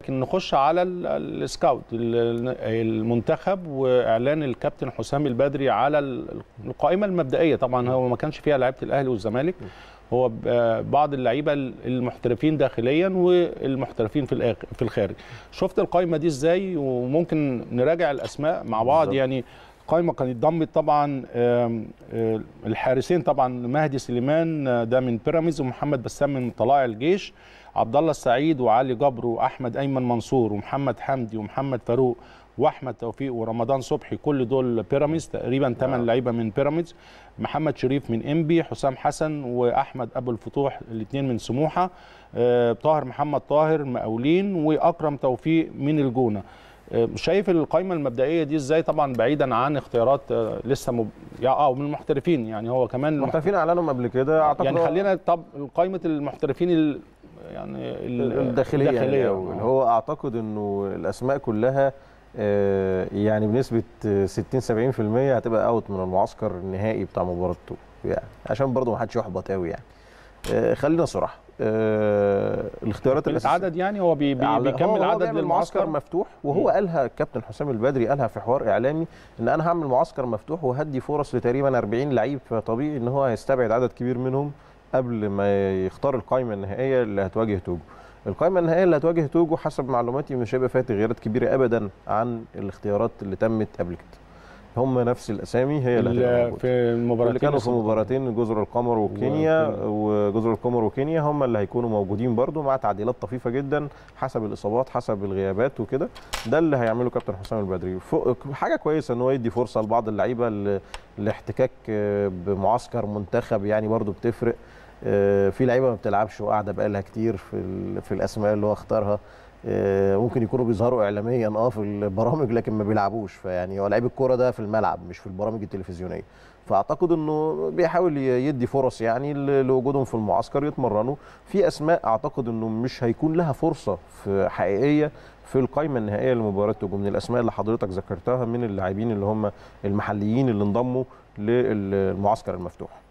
لكن نخش على ال- السكاوت ال- المنتخب واعلان الكابتن حسام البدري على ال- القائمه المبدئيه طبعا هو ما كانش فيها لعيبه الاهلي والزمالك هو ب- بعض اللعيبه المحترفين داخليا والمحترفين في الآخ- في الخارج شفت القائمه دي ازاي وممكن نراجع الاسماء مع بعض بالظبط. يعني قائمه كانت ضمت طبعا آم، آه، الحارسين طبعا مهدي سليمان آه، ده من بيراميدز ومحمد بسام من طلائع الجيش عبد الله السعيد وعلي جبر واحمد ايمن منصور ومحمد حمدي ومحمد فاروق واحمد توفيق ورمضان صبحي كل دول بيراميدز تقريبا 8 لعيبه من بيراميدز محمد شريف من انبي حسام حسن واحمد ابو الفتوح الاثنين من سموحه آه، طاهر محمد طاهر مقاولين واكرم توفيق من الجونه آه، شايف القائمه المبدئيه دي ازاي طبعا بعيدا عن اختيارات آه، لسه مب... يا اه من المحترفين يعني هو كمان المحت- المحترفين اعلنوا قبل كده اعتقد يعني هو خلينا طب قائمه المحترفين ال... يعني ال- الداخليه الداخليه يعني اللي هو اعتقد انه الاسماء كلها آه، يعني بنسبه 60 70% هتبقى اوت من المعسكر النهائي بتاع مباراه توب يعني عشان برضه ما حدش يحبط قوي يعني آه، خلينا صراحه آه، الاختيارات قلة الأساسية- عدد يعني هو بي... بي... على- بيكمل هو هو عدد بيعمل معسكر للمعسكر مفتوح وهو مم. قالها الكابتن حسام البدري قالها في حوار اعلامي ان انا هعمل معسكر مفتوح وهدي فرص لتقريبا 40 لعيب فطبيعي ان هو هيستبعد عدد كبير منهم قبل ما يختار القائمه النهائيه اللي هتواجه توجو القائمه النهائيه اللي هتواجه توجو حسب معلوماتي مش هيبقى فيها تغييرات كبيره ابدا عن الاختيارات اللي تمت قبل كده هم نفس الاسامي هي اللي هتبقى ال- موجودة. في المباراتين اللي كانوا في السابقين. مباراتين جزر القمر وكينيا وكينيا. وجزر القمر وكينيا هم اللي هيكونوا موجودين برضو مع تعديلات طفيفه جدا حسب الاصابات حسب الغيابات وكده ده اللي هيعمله كابتن حسام البدري فوق- حاجه كويسه ان هو يدي فرصه لبعض اللعيبه ل- لاحتكاك آه، بمعسكر منتخب يعني برضو بتفرق آه، في لعيبه ما بتلعبش وقاعده بقالها كتير في ال- في الاسماء اللي هو اختارها آه، ممكن يكونوا بيظهروا اعلاميا اه في البرامج لكن ما بيلعبوش فيعني هو لعيب الكوره ده في الملعب مش في البرامج التلفزيونيه فاعتقد انه بيحاول ي- يدي فرص يعني ل- لوجودهم في المعسكر يتمرنوا في اسماء اعتقد انه مش هيكون لها فرصه في حقيقيه في القائمه النهائيه لمباراه توجو من الاسماء اللي حضرتك ذكرتها من اللاعبين اللي هم المحليين اللي انضموا للمعسكر المفتوح